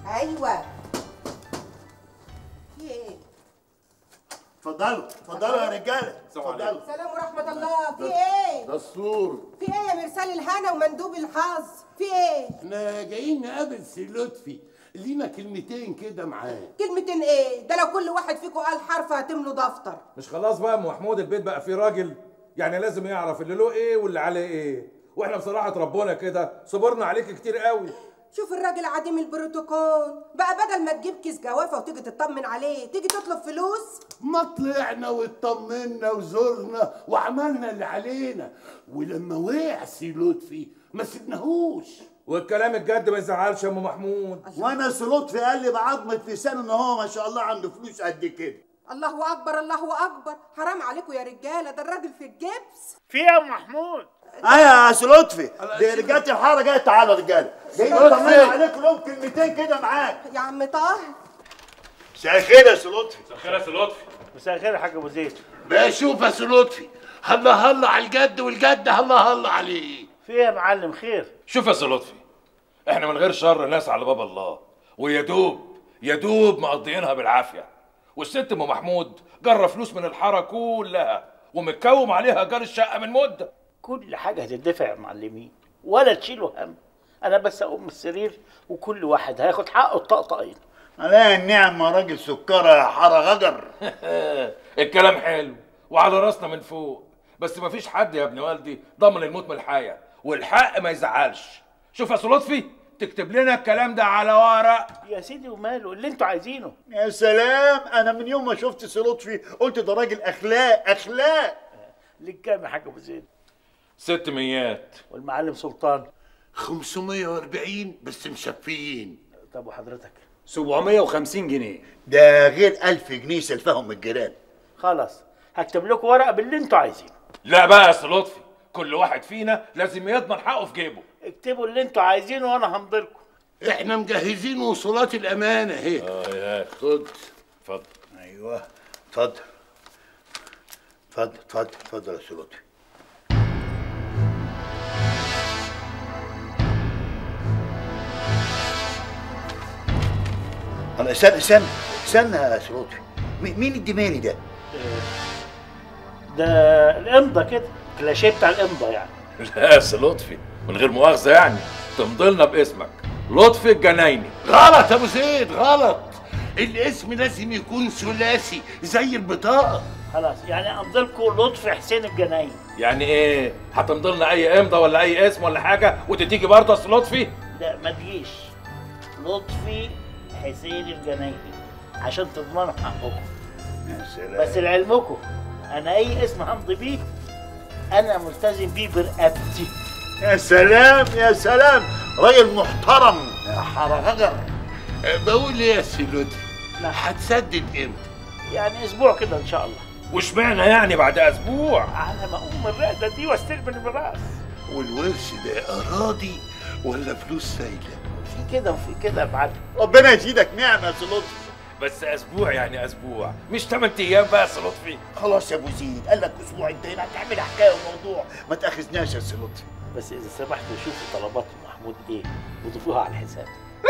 ايوه في ايه اتفضلوا اتفضلوا يا رجاله اتفضلوا سلام ورحمه الله في ايه دستور في ايه يا مرسال الهنا ومندوب الحظ في ايه احنا جايين نقابل سي لطفي لينا كلمتين كده معاه كلمتين ايه ده لو كل واحد فيكم قال حرف هتملوا دفتر مش خلاص بقى ام محمود البيت بقى فيه راجل يعني لازم يعرف اللي له ايه واللي عليه ايه واحنا بصراحه ربنا كده صبرنا عليك كتير قوي شوف الراجل عديم البروتوكول بقى بدل ما تجيب كيس جوافه وتيجي تطمن عليه تيجي تطلب فلوس ما طلعنا واطمنا وزرنا وعملنا اللي علينا ولما وقع سي لطفي ما سيبناهوش والكلام الجد ما يزعلش يا ام محمود وانا لطفي قال لي بعظمه لسانه ان هو ما شاء الله عنده فلوس قد كده الله اكبر الله اكبر حرام عليكم يا رجاله ده الراجل في الجبس في يا ام محمود ايوه يا سي لطفي دي رجاله الحاره جايه تعالوا يا رجاله جايين نطمن عليكم لهم كلمتين كده معاك يا عم طاهر مساء الخير يا سي لطفي خير يا سي لطفي مساء الخير يا حاج ابو زيد بقى شوف يا سي لطفي هلا هلا على الجد والجد هلا هلا عليه في ايه يا معلم خير شوف يا سي لطفي احنا من غير شر ناس على باب الله ويا دوب يا دوب مقضيينها بالعافيه والست ام محمود جرى فلوس من الحاره كلها ومتكوم عليها ايجار الشقه من مده كل حاجه هتدفع يا معلمين ولا تشيلوا هم انا بس اقوم من السرير وكل واحد هياخد حقه الطقطقين عليها النعمه راجل سكره يا حاره غجر الكلام حلو وعلى راسنا من فوق بس مفيش حد يا ابن والدي ضمن الموت من الحياه والحق ما يزعلش شوف يا سي لطفي تكتب لنا الكلام ده على ورق يا سيدي وماله اللي انتوا عايزينه يا سلام انا من يوم ما شفت سي لطفي قلت ده راجل اخلاق اخلاق ليك كام يا حاج ابو زيد ست ميات والمعلم سلطان 540 بس مشفيين طب وحضرتك 750 جنيه ده غير ألف جنيه سلفهم من الجيران خلاص هكتب لكم ورقه باللي انتوا عايزينه لا بقى يا سي لطفي كل واحد فينا لازم يضمن حقه في جيبه اكتبوا اللي انتوا عايزينه وانا همضلكم احنا مجهزين وصولات الامانه اهي اه يا خد اتفضل ايوه اتفضل اتفضل اتفضل اتفضل يا سي لطفي انا استنى استنى استنى يا سي لطفي مي- مين الدماني ده؟ ده الامضه كده كلاشيه بتاع الامضه يعني لا يا سي لطفي من غير مؤاخذه يعني تمضلنا باسمك لطفي الجنايني غلط يا ابو زيد غلط الاسم لازم يكون ثلاثي زي البطاقه خلاص يعني امضلكم لطفي حسين الجناين يعني ايه هتمضلنا اي امضه ولا اي اسم ولا حاجه وتتيجي برضه يا سي لطفي لا ما تجيش لطفي حسين الجنايني عشان تضمنوا حقكم يا سلام بس لعلمكم انا اي اسم همضي بيه انا ملتزم بيه برقبتي يا سلام يا سلام راجل محترم يا حاره غجر أه، بقول ايه يا سي لطفي لا. هتسدد امتى يعني اسبوع كده ان شاء الله واشمعنى يعني بعد اسبوع على ما اقوم من الرقده دي واستلم الميراث والورث ده اراضي ولا فلوس سايله في كده وفي كده يا معلم ربنا يزيدك نعمه يا سي لطفي بس اسبوع يعني اسبوع مش 8 ايام بقى يا سي لطفي خلاص يا ابو زيد قال لك اسبوع انت هنا هتعمل حكايه وموضوع ما تاخذناش يا سي لطفي بس اذا سمحتوا شوفوا طلبات محمود ايه وضيفوها على الحساب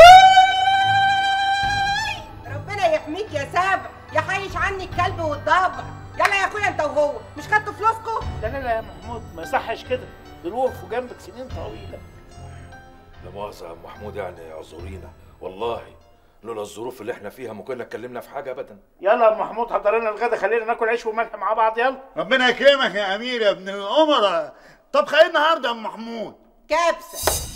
ربنا يحميك يا سابع يحيش عني الكلب والضبع يلا يا اخويا انت وهو مش خدتوا فلوسكم لا لا لا يا محمود ما يصحش كده دول وقفوا جنبك سنين طويله لا مؤاخذه يا أم محمود يعني اعذرينا والله لولا الظروف اللي احنا فيها ما كنا اتكلمنا في حاجه ابدا يلا يا أم محمود حضر لنا الغدا خلينا ناكل عيش وملح مع بعض يلا ربنا يكرمك يا امير يا ابن الامراء طب خلينا النهارده يا ام محمود كبسه